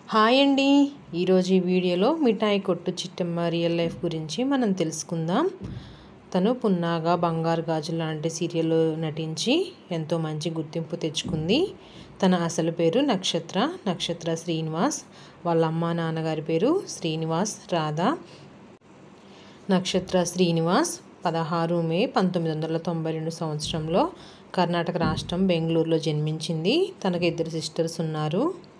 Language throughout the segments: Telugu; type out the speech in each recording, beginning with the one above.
హాయ్ అండి ఈరోజు ఈ వీడియోలో మిఠాయి కొట్టు చిట్టమ్మ రియల్ లైఫ్ గురించి మనం తెలుసుకుందాం తను పున్నాగా బంగారు గాజు లాంటి సీరియల్లో నటించి ఎంతో మంచి గుర్తింపు తెచ్చుకుంది తన అసలు పేరు నక్షత్ర నక్షత్ర శ్రీనివాస్ వాళ్ళ అమ్మ నాన్నగారి పేరు శ్రీనివాస్ రాధా నక్షత్ర శ్రీనివాస్ పదహారు మే పంతొమ్మిది వందల తొంభై రెండు సంవత్సరంలో కర్ణాటక రాష్ట్రం బెంగళూరులో జన్మించింది తనకు ఇద్దరు సిస్టర్స్ ఉన్నారు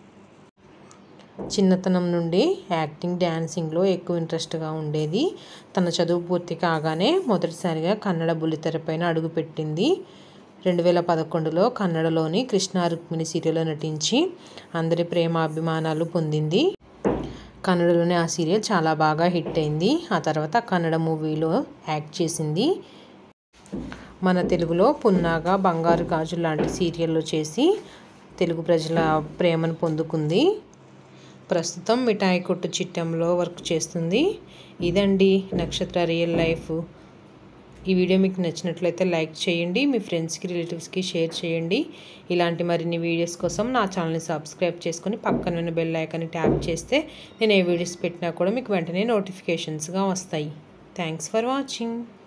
చిన్నతనం నుండి యాక్టింగ్ డ్యాన్సింగ్లో ఎక్కువ ఇంట్రెస్ట్గా ఉండేది తన చదువు పూర్తి కాగానే మొదటిసారిగా కన్నడ బుల్లితెరపైన అడుగుపెట్టింది రెండు వేల పదకొండులో కన్నడలోని కృష్ణ రుక్మిణి సీరియల్లో నటించి అందరి ప్రేమ అభిమానాలు పొందింది కన్నడలోనే ఆ సీరియల్ చాలా బాగా హిట్ అయింది ఆ తర్వాత కన్నడ మూవీలో యాక్ట్ చేసింది మన తెలుగులో పున్నాగా బంగారు గాజు లాంటి సీరియల్లో చేసి తెలుగు ప్రజల ప్రేమను పొందుకుంది ప్రస్తుతం మిఠాయి కొట్టు చిట్టంలో వర్క్ చేస్తుంది ఇదండి నక్షత్ర రియల్ లైఫ్ ఈ వీడియో మీకు నచ్చినట్లయితే లైక్ చేయండి మీ ఫ్రెండ్స్కి రిలేటివ్స్కి షేర్ చేయండి ఇలాంటి మరిన్ని వీడియోస్ కోసం నా ఛానల్ని సబ్స్క్రైబ్ చేసుకొని పక్కన ఉన్న బెల్ ఐకాన్ని ట్యాప్ చేస్తే నేను ఏ వీడియోస్ పెట్టినా కూడా మీకు వెంటనే నోటిఫికేషన్స్గా వస్తాయి థ్యాంక్స్ ఫర్ వాచింగ్